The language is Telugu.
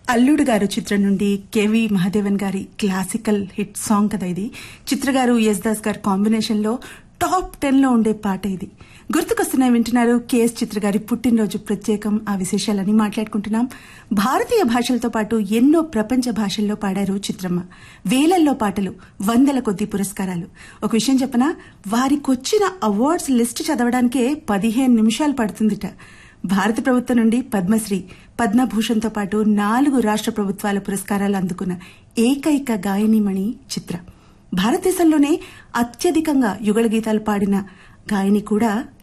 అల్లుడు గారు చిత్రం నుండి కేవి మహాదేవన్ గారి క్లాసికల్ హిట్ సాంగ్ కదా ఇది చిత్ర గారు ఎస్ దాస్ గారి కాంబినేషన్ లో టాప్ టెన్ లో ఉండే పాట ఇది గుర్తుకొస్తున్నాయి వింటున్నారు కేఎస్ చిత్ర గారి పుట్టినరోజు ప్రత్యేకం ఆ విశేషాలని మాట్లాడుకుంటున్నాం భారతీయ భాషలతో పాటు ఎన్నో ప్రపంచ భాషల్లో పాడారు చిత్రమ్మ వేలల్లో పాటలు వందల కొద్ది పురస్కారాలు ఒక విషయం చెప్పనా వారికొచ్చిన అవార్డ్స్ లిస్ట్ చదవడానికే పదిహేను నిమిషాలు పడుతుందిట భారత ప్రభుత్వం నుండి పద్మశ్రీ పద్మభూషణ్తో పాటు నాలుగు రాష్ట్ర ప్రభుత్వాల పురస్కారాలు అందుకున్న ఏకైక గాయనిమణి చిత్ర భారతదేశంలోనే అత్యధికంగా యుగళ గీతాలు పాడిన గాయని కూడా